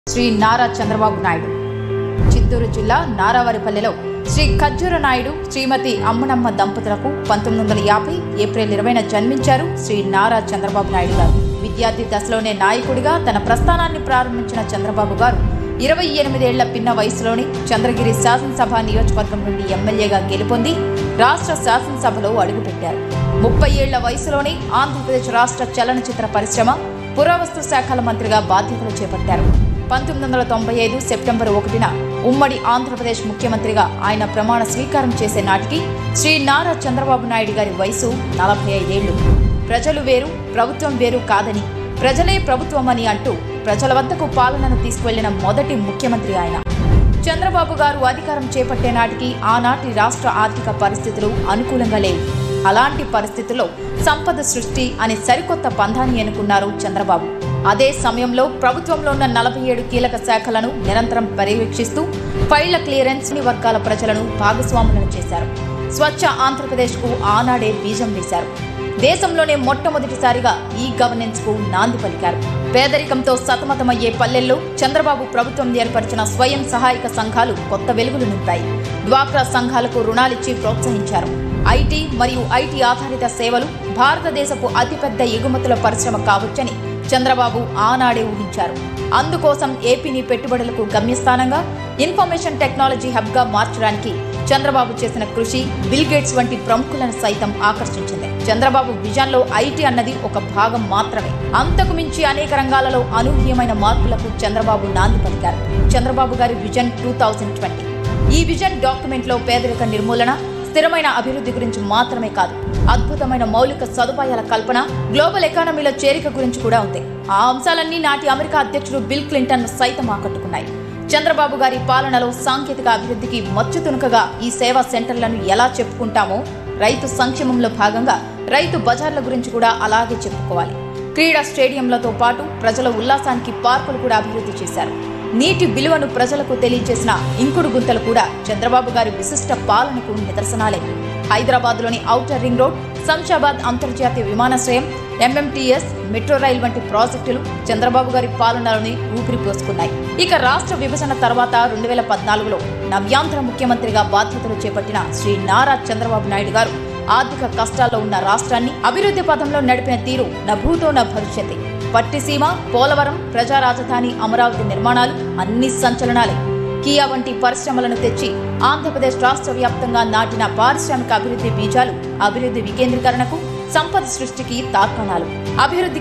శ్రీ నారా చంద్రబాబు నాయుడు చిత్తూరు జిల్లా నారావారిపల్లెలో శ్రీ ఖజ్జూర నాయుడు శ్రీమతి అమ్మనమ్మ దంపతులకు పంతొమ్మిది వందల యాభై ఏప్రిల్ ఇరవైన జన్మించారు శ్రీ నారా చంద్రబాబు నాయుడు గారు విద్యార్థి దశలోనే నాయకుడిగా తన ప్రస్థానాన్ని ప్రారంభించిన చంద్రబాబు గారు ఇరవై ఎనిమిదేళ్ల పిన్న వయసులోనే చంద్రగిరి శాసనసభ నియోజకవర్గం నుండి ఎమ్మెల్యేగా గెలుపొంది రాష్ట్ర శాసనసభలో అడుగుపెట్టారు ముప్పై ఏళ్ల వయసులోనే ఆంధ్రప్రదేశ్ రాష్ట్ర చలనచిత్ర పరిశ్రమ పురావస్తు శాఖల మంత్రిగా బాధ్యతలు చేపట్టారు పంతొమ్మిది వందల తొంభై ఐదు సెప్టెంబర్ ఒకటిన ఉమ్మడి ఆంధ్రప్రదేశ్ ముఖ్యమంత్రిగా ఆయన ప్రమాణ స్వీకారం చేసే నాటికి శ్రీ నారా చంద్రబాబు నాయుడు గారి వయసు నలభై ఐదేళ్లు ప్రజలు వేరు ప్రభుత్వం వేరు కాదని ప్రజలే ప్రభుత్వమని అంటూ ప్రజల వద్దకు పాలనను తీసుకువెళ్లిన మొదటి ముఖ్యమంత్రి ఆయన చంద్రబాబు గారు అధికారం చేపట్టే నాటికి ఆనాటి రాష్ట్ర ఆర్థిక పరిస్థితులు అనుకూలంగా లేవు అలాంటి పరిస్థితుల్లో సంపద సృష్టి అనే సరికొత్త పంధాన్ని ఎన్నుకున్నారు చంద్రబాబు అదే సమయంలో ప్రభుత్వంలో ఉన్న నలభై ఏడు కీలక శాఖలను నిరంతరం పర్యవేక్షిస్తూ ఫైళ్ల క్లియరెన్స్ అన్ని వర్గాల ప్రజలను భాగస్వాములను చేశారు స్వచ్ఛ ఆంధ్రప్రదేశ్కు ఆనాడే బీజం వేశారు దేశంలోనే మొట్టమొదటిసారిగా ఈ గవర్నెన్స్ కు నాంది పలికారు పేదరికంతో సతమతమయ్యే పల్లెల్లో చంద్రబాబు ప్రభుత్వం ఏర్పరిచిన స్వయం సహాయక సంఘాలు కొత్త వెలుగులు నింపాయి డ్వాక్రా సంఘాలకు రుణాలిచ్చి ప్రోత్సహించారు ఐటీ మరియు ఐటీ ఆధారిత సేవలు భారతదేశపు అతిపెద్ద ఎగుమతుల పరిశ్రమ కావచ్చని చంద్రబాబు ఆనాడే ఊహించారు అందుకోసం ఏపీని పెట్టుబడులకు గమ్యస్థానంగా ఇన్ఫర్మేషన్ టెక్నాలజీ హబ్గా మార్చడానికి చంద్రబాబు చేసిన కృషి బిల్ గేట్స్ వంటి ప్రముఖులను సైతం ఆకర్షించింది చంద్రబాబు విజన్లో ఐటీ అన్నది ఒక భాగం మాత్రమే అంతకు మించి అనేక రంగాలలో అనూహ్యమైన మార్పులకు చంద్రబాబు నాంది పలికారు చంద్రబాబు గారి విజన్ టూ థౌజండ్ ట్వంటీ ఈ విజన్ డాక్యుమెంట్లో పేదరిక నిర్మూలన స్థిరమైన అభివృద్ధి గురించి మాత్రమే కాదు అద్భుతమైన మౌలిక సదుపాయాల కల్పన గ్లోబల్ ఎకానమీలో చేరిక గురించి కూడా ఉంది ఆ అంశాలన్నీ నాటి అమెరికా అధ్యక్షుడు బిల్ క్లింటన్ సైతం ఆకట్టుకున్నాయి చంద్రబాబు గారి పాలనలో సాంకేతిక అభివృద్ధికి మచ్చుతునుకగా ఈ సేవా సెంటర్లను ఎలా చెప్పుకుంటామో రైతు సంక్షేమంలో భాగంగా రైతు బజార్ల గురించి కూడా అలాగే చెప్పుకోవాలి క్రీడా స్టేడియంలతో పాటు ప్రజల ఉల్లాసానికి పార్కులు కూడా అభివృద్ధి చేశారు నీటి విలువను ప్రజలకు తెలియజేసిన ఇంకుడు గుంతలు కూడా చంద్రబాబు గారి విశిష్ట పాలనకు నిదర్శనాలే హైదరాబాద్లోని ఔటర్ రింగ్ రోడ్ శంషాబాద్ అంతర్జాతీయ విమానాశ్రయం ఎంఎంటీఎస్ మెట్రో రైల్ వంటి ప్రాజెక్టులు చంద్రబాబు గారి పాలనలోని ఊపిరి పోసుకున్నాయి ఇక రాష్ట్ర విభజన తర్వాత రెండు వేల పద్నాలుగులో నవ్యాంధ్ర ముఖ్యమంత్రిగా బాధ్యతలు చేపట్టిన శ్రీ నారా చంద్రబాబు నాయుడు గారు ఆర్థిక కష్టాల్లో ఉన్న రాష్ట్రాన్ని అభివృద్ధి పథంలో నడిపిన తీరు నా భూతో నా భవిష్యత్తే పట్టిసీమ పోలవరం ప్రజా రాజధాని అమరావతి నిర్మాణాలు అన్ని సంచలనాలే కియా వంటి పరిశ్రమలను తెచ్చి ఆంధ్రప్రదేశ్ రాష్ట్ర వ్యాప్తంగా నాటిన పారిశ్రామిక అభివృద్ధి బీజాలు అభివృద్ధి వికేంద్రీకరణకు సంపద సృష్టికి తార్కాణాలు అభివృద్ధి